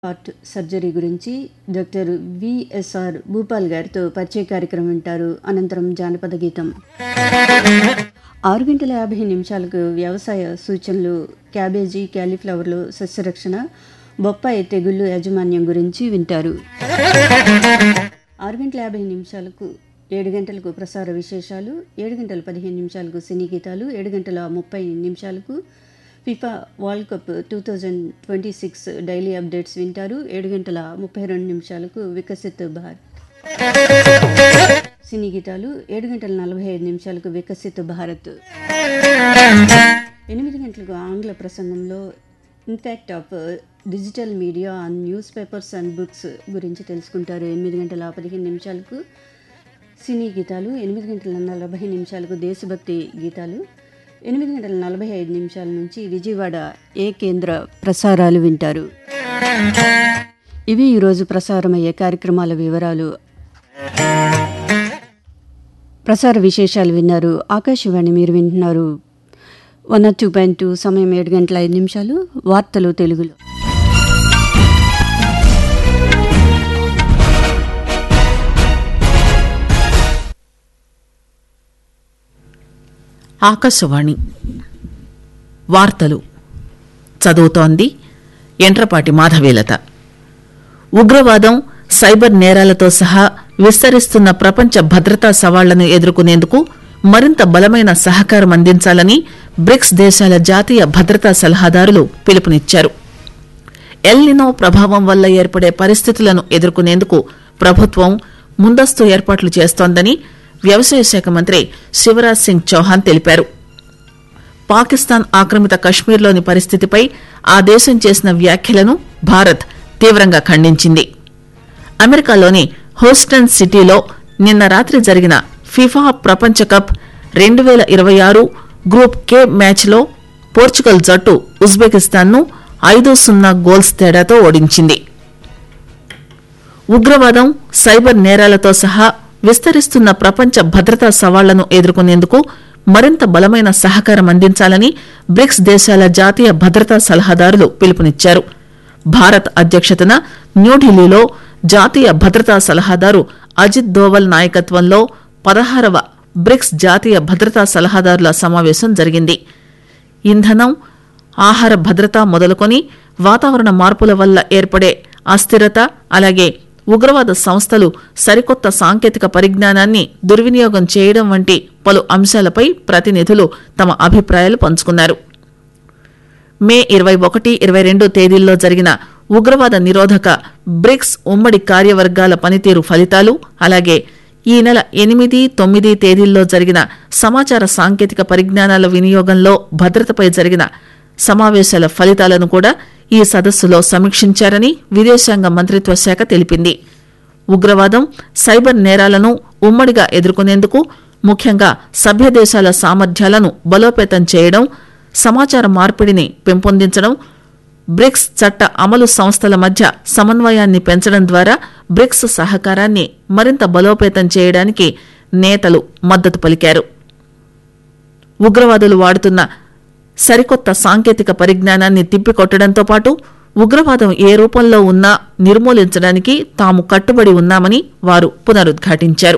heart surgery గురించి doctor VSR Bhupal గారితో పరిచయ కార్యక్రమం వింటారు అనంతరం జానపద గీతం ఆరు గంటల యాభై నిమిషాలకు వ్యవసాయ సూచనలు క్యాబేజీ క్యాలీఫ్లవర్లు సస్యరక్షణ బొప్పాయి తెగుళ్ళు యాజమాన్యం గురించి వింటారు ఆరు గంటల యాభై నిమిషాలకు ఏడు గంటలకు ప్రసార విశేషాలు ఏడు గంటల పదిహేను నిమిషాలకు సినీ గీతాలు ఏడు గంటల ముప్పై నిమిషాలకు FIFA World Cup two thousand twenty six daily updates వింటారు ఏడు గంటల ముప్పై రెండు నిమిషాలకు వికసిత్ భారత్ సినీ గీతాలు ఏడు గంటల నలభై ఐదు నిమిషాలకు వికసిత్ భారత్ ఎనిమిది గంటలకు ఆంగ్ల ప్రసంగంలో impact of digital media on news papers and books గురించి తెలుసుకుంటారు ఎనిమిది గంటల పదిహేను నిమిషాలకు సినీ గీతాలు ఎనిమిది గంటల నలభై నిమిషాలకు దేశభక్తి గీతాలు ఎనిమిది గంటల నలభై ఐదు నిమిషాల నుంచి విజయవాడ ఏ కేంద్ర ప్రసారాలు వింటారు ఇవి ఈరోజు ప్రసారమయ్యే కార్యక్రమాల వివరాలు ప్రసార విశేషాలు విన్నారు ఆకాశవాణి మీరు వింటున్నారు one or two point two సమయం ఏడు గంటల ఐదు నిమిషాలు వార్తలు తెలుగులో ఆకాశవాణి వార్తలు చదువుతోంది ఎంట్రపాటి మాధవీలత ఉగ్రవాదం సైబర్ నేరాలతో సహా విస్తరిస్తున్న ప్రపంచ భద్రతా సవాళ్లను ఎదుర్కొనేందుకు మరింత బలమైన సహకారం అందించాలని బ్రిక్స్ దేశాల జాతీయ భద్రతా సలహాదారులు పిలుపునిచ్చారు ఎల్నినో ప్రభావం వల్ల ఏర్పడే పరిస్థితులను ఎదుర్కొనేందుకు ప్రభుత్వం ముందస్తు ఏర్పాట్లు చేస్తోందని వ్యవసాయ శాఖ మంత్రి శివరాజ్ సింగ్ చౌహాన్ తెలిపారు పాకిస్తాన్ ఆక్రమిత కశ్మీర్లోని పరిస్థితిపై ఆ దేశం చేసిన వ్యాఖ్యలను భారత్ తీవ్రంగా ఖండించింది అమెరికాలోని హోస్టన్ సిటీలో నిన్న రాత్రి జరిగిన ఫిఫా ప్రపంచ కప్ రెండు వేల ఇరవై ఆరు గ్రూప్ కే మ్యాచ్లో పోర్చుగల్ జట్టు ఉజ్బెకిస్తాన్ను ఐదు సున్నా గోల్స్ తేడాతో ఓడించింది ఉగ్రవాదం సైబర్ నేరాలతో సహా విస్తరిస్తున్న ప్రపంచ భద్రతా సవాళ్లను ఎదుర్కొనేందుకు మరింత బలమైన సహకారం అందించాలని బ్రిక్స్ దేశాల జాతీయ భద్రతా సలహాదారులు పిలుపునిచ్చారు భారత్ అధ్యక్షతన న్యూఢిల్లీలో జాతీయ భద్రతా సలహాదారు అజిత్ దోవల్ నాయకత్వంలో పదహారవ బ్రిక్స్ జాతీయ భద్రతా సలహాదారుల సమావేశం జరిగింది ఇంధనం ఆహార భద్రత మొదలుకొని వాతావరణ మార్పుల వల్ల ఏర్పడే అస్థిరత అలాగే ఉగ్రవాద సంస్థలు సరికొత్త సాంకేతిక పరిజ్ఞానాన్ని దుర్వినియోగం చేయడం వంటి పలు అంశాలపై ప్రతినిధులు తమ అభిప్రాయాలు పంచుకున్నారు మే ఇరవై ఒకటి ఇరవై రెండు తేదీల్లో జరిగిన ఉగ్రవాద నిరోధక బ్రిక్స్ ఉమ్మడి కార్యవర్గాల పనితీరు ఫలితాలు అలాగే ఈ నెల ఎనిమిది తొమ్మిది తేదీల్లో జరిగిన సమాచార సాంకేతిక పరిజ్ఞానాల వినియోగంలో భద్రతపై జరిగిన సమావేశాల ఫలితాలను కూడా ఈ సదస్సులో సమీక్షించారని విదేశాంగ మంత్రిత్వ శాఖ తెలిపింది ఉగ్రవాదం సైబర్ నేరాలను ఉమ్మడిగా ఎదుర్కొనేందుకు ముఖ్యంగా సభ్య దేశాల సామర్థ్యాలను బలోపేతం చేయడం సమాచార మార్పిడిని పెంపొందించడం బ్రిక్స్ చట్ట అమలు సంస్థల మధ్య సమన్వయాన్ని పెంచడం ద్వారా బ్రిక్స్ సహకారాన్ని మరింత బలోపేతం చేయడానికి నేతలు మద్దతు పలికారు ఉగ్రవాదులు వాడుతున్న సరికొత్త సాంకేతిక పరిజ్ఞానాన్ని తిప్పికొట్టడంతో పాటు ఉగ్రవాదం ఏ రూపంలో ఉన్నా నిర్మూలించడానికి తాము కట్టుబడి ఉన్నామని వారు పునరుద్ఘాటించారు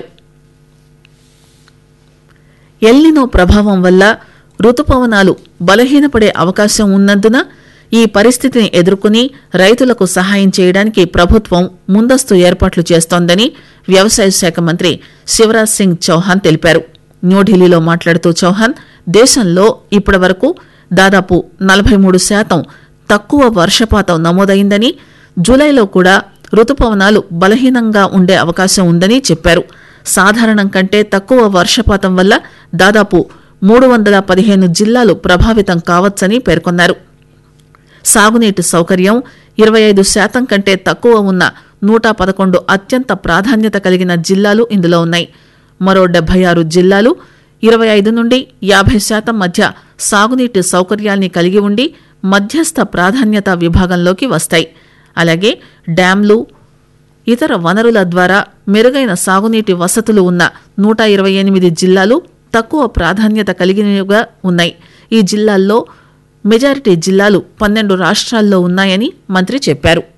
ఎల్నినో ప్రభావం వల్ల రుతుపవనాలు బలహీనపడే అవకాశం ఉన్నందున ఈ పరిస్థితిని ఎదుర్కొని రైతులకు సహాయం చేయడానికి ప్రభుత్వం ముందస్తు ఏర్పాట్లు చేస్తోందని వ్యవసాయ శాఖ మంత్రి శివరాజ్ సింగ్ చౌహాన్ తెలిపారు న్యూఢిల్లీలో మాట్లాడుతూ చౌహాన్ దేశంలో ఇప్పటి వరకు దాదాపు నలభై మూడు శాతం తక్కువ వర్షపాతం నమోదైందని జూలైలో కూడా రుతుపవనాలు బలహీనంగా ఉండే అవకాశం ఉందని చెప్పారు సాధారణం కంటే తక్కువ వర్షపాతం వల్ల దాదాపు మూడు వందల పదిహేను జిల్లాలు ప్రభావితం కావచ్చని పేర్కొన్నారు సాగునీటి సౌకర్యం ఇరవై ఐదు శాతం కంటే తక్కువ ఉన్న నూట పదకొండు అత్యంత ప్రాధాన్యత కలిగిన జిల్లాలు ఇందులో ఉన్నాయి మరో డెబ్బై ఆరు జిల్లాలు ఇరవై ఐదు నుండి యాభై శాతం మధ్య సాగునీటి సౌకర్యాల్ని కలిగి ఉండి మధ్యస్థ ప్రాధాన్యత విభాగంలోకి వస్తాయి అలాగే డ్యాంలు ఇతర వనరుల ద్వారా మెరుగైన సాగునీటి వసతులు ఉన్న నూట ఇరవై ఎనిమిది జిల్లాలు తక్కువ ప్రాధాన్యత కలిగినవిగా ఉన్నాయి ఈ జిల్లాల్లో మెజారిటీ జిల్లాలు పన్నెండు రాష్ట్రాల్లో ఉన్నాయని మంత్రి చెప్పారు